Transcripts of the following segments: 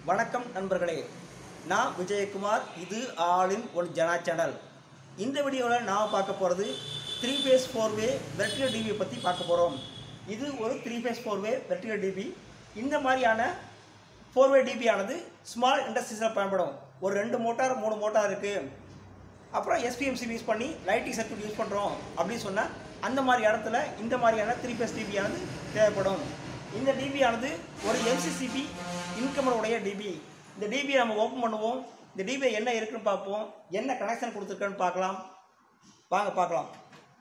வணக்கம் நண்பர்களே நான் விஜயகுமார் இது all in one Jana channel இந்த வீடியோவில் நான் பார்க்க போகிறது three phase four way vertical TV பற்றி பார்க்க போகிறோம் இது ஒரு three phase four way vertical TV இந்த மாதிரியான ஃபோர் வே டிபி ஆனது ஸ்மால் இண்டஸ்ட்ரீஸில் பயன்படும் ஒரு ரெண்டு மோட்டார் மூணு மோட்டார் இருக்குது அப்புறம் எஸ்பிஎம்சி யூஸ் பண்ணி லைட்டிங் சர்க்யூட் யூஸ் பண்ணுறோம் அப்படின்னு சொன்னால் அந்த மாதிரி இடத்துல இந்த மாதிரியான த்ரீ பேஸ் டிபியானது தேவைப்படும் இந்த டிபி ஆனது ஒரு எம்சிசிபி இன்கமர் உடைய டிபி இந்த டிபியை நம்ம ஓப்பன் பண்ணுவோம் இந்த டிபியை என்ன இருக்குன்னு பார்ப்போம் என்ன கனெக்ஷன் கொடுத்துருக்கேன்னு பார்க்கலாம் வாங்க பார்க்கலாம்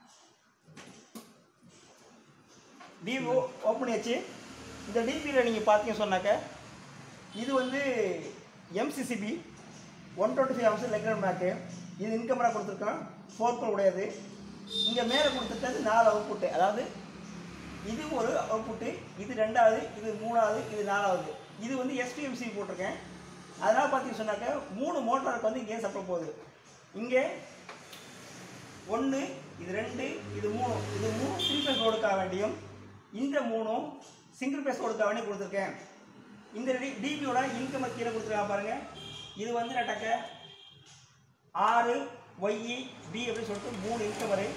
டிபி ஓப்பன் பண்ணியாச்சு இந்த டிபியில் நீங்கள் பார்த்தீங்க சொன்னாக்க இது வந்து MCCB one twenty five hours லெக்கர் மேக்கு இது இன்கமராக கொடுத்துருக்கோம் ஃபோர் கோல் உடையது இங்கே மேலே கொடுத்துருக்கிறது நாலு அவுட்புட்டு அதாவது இது ஒரு அவுட்புட்டு இது ரெண்டாவது இது மூணாவது இது நாலாவது இது வந்து எஸ்பிஎம்சி போட்டிருக்கேன் அதனால் பார்த்தீங்கன்னு சொன்னாக்க மூணு மோட்டாருக்கு வந்து இங்கே சப்ளை போகுது இங்கே ஒன்று இது ரெண்டு இது மூணு இது மூணு த்ரீ பேஸ் லோடுக்காக வேண்டியும் இந்த மூணும் சிங்கிள் பேஸ் லோடுக்காக வேண்டியும் கொடுத்துருக்கேன் இந்த டி டிபியோட இன்கம் கீழே கொடுத்துருக்காங்க பாருங்கள் இது வந்து நட்டக்க ஆறு ஒய்இ பி அப்படின்னு சொல்லிட்டு மூணு இன்கம் வரை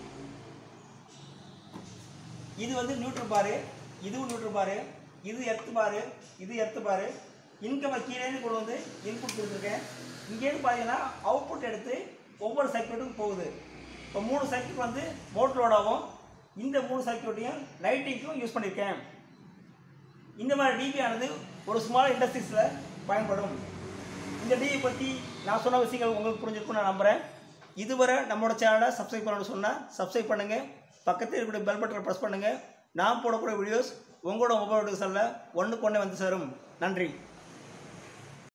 இது வந்து நியூட்ரல் பாரு இதுவும் நியூட்ரல் பாரு இது எர்த்து பாரு இது எர்த்து பாரு இன்கமை கீழேருந்து கொண்டு வந்து இன்புட் கொடுத்துருக்கேன் இங்கேருந்து பார்த்தீங்கன்னா அவுட்புட் எடுத்து ஒவ்வொரு சர்க்கியூட்டுக்கும் போகுது இப்போ மூணு சர்க்கியூட் வந்து மோட்டரோடாவும் இந்த மூணு சர்க்கியூட்டையும் லைட்டிங்க்கும் யூஸ் பண்ணியிருக்கேன் இந்த மாதிரி டிபி ஆனது ஒரு ஸ்மால் இண்டஸ்ட்ரீஸில் பயன்படும் இந்த டிவி பற்றி நான் சொன்ன விஷயங்கள் உங்களுக்கு புரிஞ்சிருக்கும்னு நான் நம்புகிறேன் இதுவரை நம்மளோட சேனலை சப்ஸ்கிரைப் பண்ணணும்னு சொன்னால் சப்ஸ்கிரைப் பண்ணுங்கள் பக்கத்தில் இருக்கக்கூடிய பெல் பட்டனை ப்ரெஸ் பண்ணுங்கள் நான் போடக்கூடிய வீடியோஸ் உங்களோட மொபைல் டிவிஷனில் ஒன்றுக்கு ஒன்றே வந்து சேரும் நன்றி